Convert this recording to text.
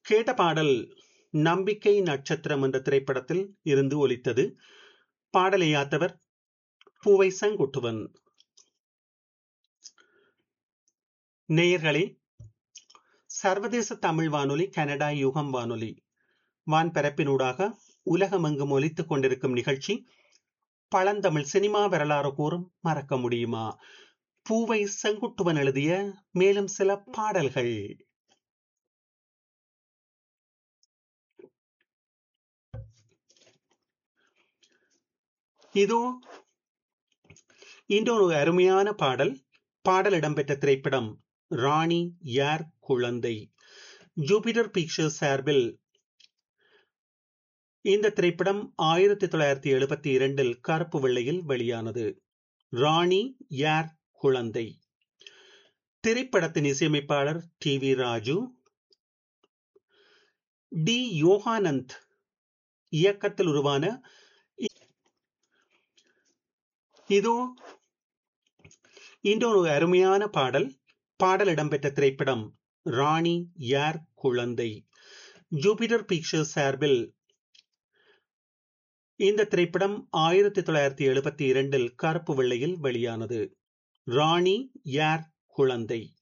கேட்ட பாடல் நம்பிக்கை நட்சத்திரம் என்ற திரைப்படத்தில் இருந்து ஒலித்தது பாடலை யாத்தவர் பூவை செங்குட்டுவன் நேயர்களே சர்வதேச தமிழ் வானொலி கனடா யுகம் வானொலி வான்பரப்பினூடாக உலகமெங்கும் ஒலித்துக் கொண்டிருக்கும் நிகழ்ச்சி பழந்தமிழ் சினிமா வரலாறு கூறும் மறக்க முடியுமா பூவை செங்குட்டுவன் எழுதிய மேலும் சில பாடல்கள் இதோ இன்றொரு அருமையான பாடல் பாடல் இடம்பெற்ற திரைப்படம் ராணி யார் குழந்தை ஜூபிட்டர் பிக்சர்ஸ் சார்பில் இந்த திரைப்படம் ஆயிரத்தி தொள்ளாயிரத்தி எழுபத்தி இரண்டில் கருப்பு வெள்ளையில் வெளியானது ராணி யார் குழந்தை திரைப்படத்தின் இசையமைப்பாளர் T V Raju T Yoganand இயக்கத்தில் உருவான இதோ இன்றொரு அருமையான பாடல் பாடல் இடம்பெற்ற திரைப்படம் ராணி யார் குழந்தை ஜூபிட்டர் பிக்சர்ஸ் சார்பில் இந்த திரைப்படம் ஆயிரத்தி தொள்ளாயிரத்தி எழுபத்தி இரண்டில் கருப்பு வெள்ளையில் வெளியானது ராணி யார் குழந்தை